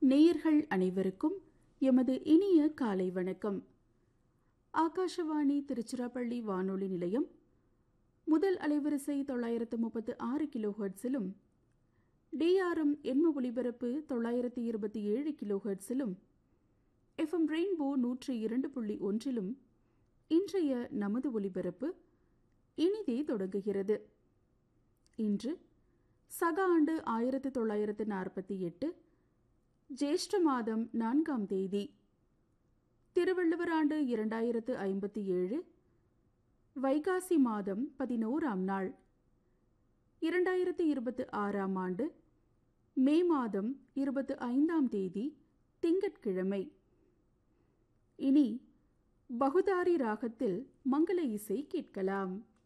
நேயர்கள் அனைவருக்கும் எமது இனிய காலை வணக்கம் ஆகாஷவாணி திருச்சிராப்பள்ளி வானொலி நிலையம் முதல் அலைவரிசை தொள்ளாயிரத்து முப்பத்து ஆறு கிலோ ஹெர்ட்ஸிலும் டிஆர்எம் எண்ம ஒலிபரப்பு தொள்ளாயிரத்து இருபத்தி ஏழு கிலோ ஹெர்ட்ஸிலும் எஃப்எம் ரெயின்போ நூற்றி இரண்டு புள்ளி ஒன்றிலும் இன்றைய நமது ஒலிபரப்பு இனிதே தொடங்குகிறது இன்று சக ஆண்டு ஆயிரத்து தொள்ளாயிரத்து நாற்பத்தி எட்டு ஜேஷ்ட மாதம் நான்காம் தேதி திருவள்ளுவர் ஆண்டு இரண்டாயிரத்து ஐம்பத்தி ஏழு வைகாசி மாதம் பதினோராம் நாள் இரண்டாயிரத்து இருபத்து ஆறாம் ஆண்டு மே மாதம் இருபத்து ஐந்தாம் தேதி திங்கட்கிழமை இனி பகுதாரி ராகத்தில் மங்கள இசை கேட்கலாம்